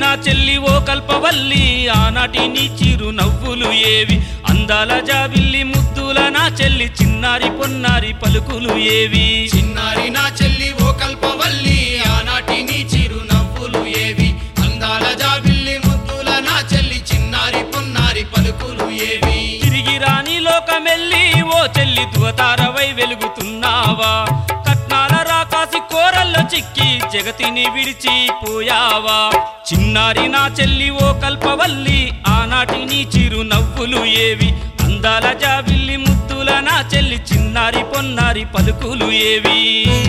నా చెల్లి ఓ కల్పవల్లి ఆనాటి నీ చిరు నవ్వులు ఏవి అందాల జాబిల్లి ముద్దుల నా చెల్లి చిన్నారి పొన్నారి పలుకులు ఏవి చిన్నారి నా చెల్లి ఓ కల్పవల్లి ఆనాటి నీ చిరు నవ్వులు ఏవి అందాల జాబిల్లి ముద్దుల నా చెల్లి చిన్నారి పొన్నారి పలుకులు ఏవి తిరిగి రాని లోకమెల్లి ఓ చెల్లి దువతారవై వెలుగుతున్నావా కట్నాల రాకాసి కోరల్లో చిక్కి జగతిని విడిచిపోయావా చిన్నారి నా చెల్లి ఓ కల్పవల్లి ఆనాటి నీ చిరు నవ్వులు ఏవి అందాల జాబిల్లి ముద్దుల నా చెల్లి చిన్నారి పొన్నారి పలుకులు ఏవి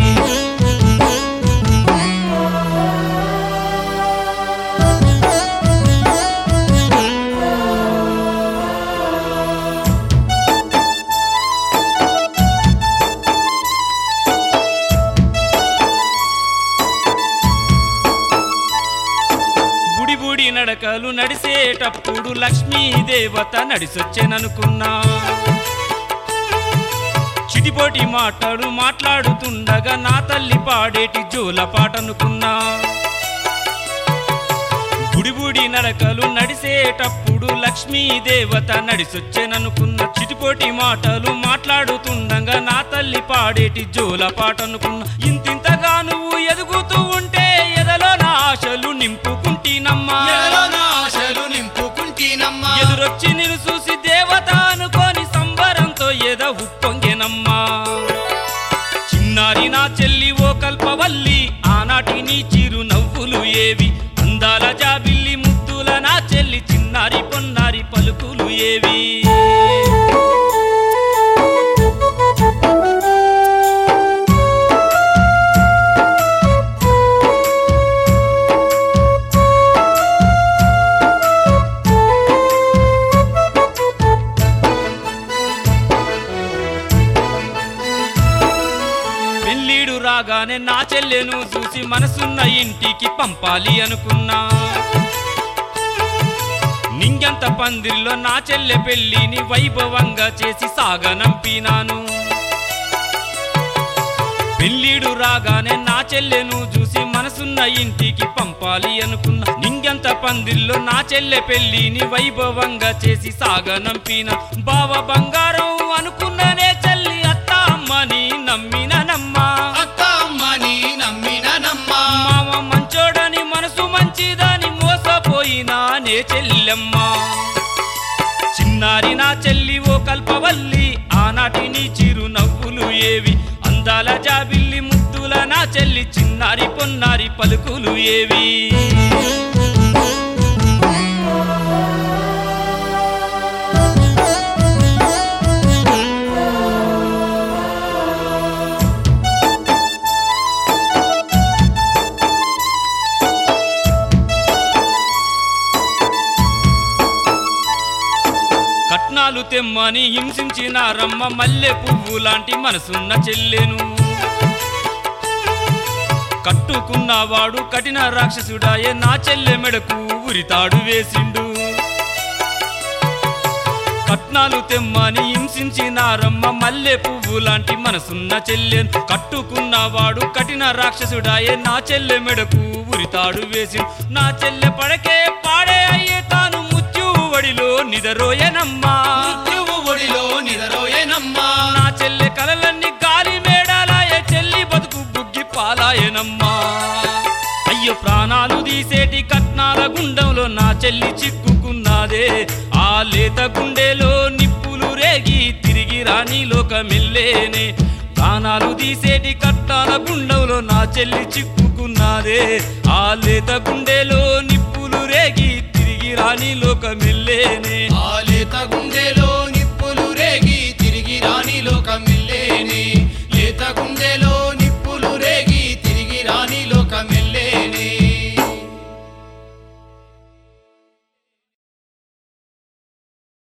బుడి బుడి నడకలు నడిసేటప్పుడు లక్ష్మీ దేవత నడిసొచ్చెననుకున్నా చిటిపోటి మాటలు మాట్లాడుతుండగా నా తల్లి పాడేటి జోల పాటనుకున్నా బుడి బుడి నడకలు నడిసేటప్పుడు లక్ష్మీ దేవత నడిసొచ్చెననుకున్న చిటిపోటి మాటలు మాట్లాడుతుండగా నా తల్లి పాడేటి జోల పాటనుకున్న ఇంతింతగా నువ్వు ఎదుగుతూ ఉంటే ఎదలో నా ఆశలు నింపుకుంటీనమ్మా ఎదలో నా ఆశలు నింపుకుంటీనమ్మా ఎదురొచ్చి నిన్ను చూసి దేవత అనుకోని సంబరంతో ఎద ఉప్పొంగెనమ్మా చిన్నారి నా చెల్లి ఓ కల్పవల్లి ఆనాటి నీ చిరు నవ్వులు ఏవి అందాల జాబిల్లి ముద్దుల నా చెల్లి చిన్నారి పొన్నారి పలుకులు ఏవి పెళ్ళీడు రాగానే నా చెల్లెను చూసి మనసున్న ఇంటికి పంపాలి అనుకున్నా నింగంత పందిరిలో నా చెల్లె పెళ్ళిని వైభవంగా చేసి సాగనంపినాను పెళ్ళీడు రాగానే నా చెల్లెను చూసి మనసున్న ఇంటికి పంపాలి అనుకున్నా నింగంత పందిల్లో నా చెల్లె పెళ్ళిని వైభవంగా చేసి సాగనంపిన బావ బంగారం అనుకున్ననే చెల్లి అత్త అమ్మని నమ్మిననమ్మా అత్త అమ్మని నమ్మిననమ్మా మామ మంచోడని మనసు మంచిదని మోసపోయినా నే చెల్లెమ్మా చిన్నారి నా చెల్లి ఓ కల్పవల్లి ఆనాటి నీ చిరు నవ్వులు ఏవి అందాల జాబిల్లి ముద్దుల నా చెల్లి చిన్నారి పొన్నారి పలుకులు ఏవి కట్నాలు తెమ్మని హింసించిన రమ్మ మల్లె పువ్వు లాంటి మనసున్న చెల్లెను కట్టుకున్నవాడు కఠిన రాక్షసుడాయే నా చెల్లె మెడకు ఉరితాడు వేసిండు కట్నాలు తెమ్మని హింసించిన రమ్మ మల్లె పువ్వు లాంటి మనసున్న చెల్లెను కట్టుకున్నవాడు కఠిన రాక్షసుడాయే నా చెల్లె మెడకు ఉరితాడు వేసి నా చెల్లె పడకే పాడే అయ్యే తాను ముత్యువడిలో నిదరోయనమ్మా మృత్యువు ఒడిలో నిదరోయేనమ్మా నా చెల్లె కలలన్నీ గాలి మేడాలాయే చెల్లి బతుకు బుగ్గి పాలాయనమ్మా అయ్యో ప్రాణాలు తీసేటి కట్నాల గుండంలో నా చెల్లి చిక్కుకున్నదే ఆ లేత గుండెలో నిప్పులు రేగి తిరిగి రాని లోకమెల్లేనే ప్రాణాలు తీసేటి కట్నాల గుండంలో నా చెల్లి చిక్కుకున్నదే ఆ లేత గుండెలో నిప్పులు రేగి తిరిగి రాని లోకమెల్లేనే ఆలేత గుండెలో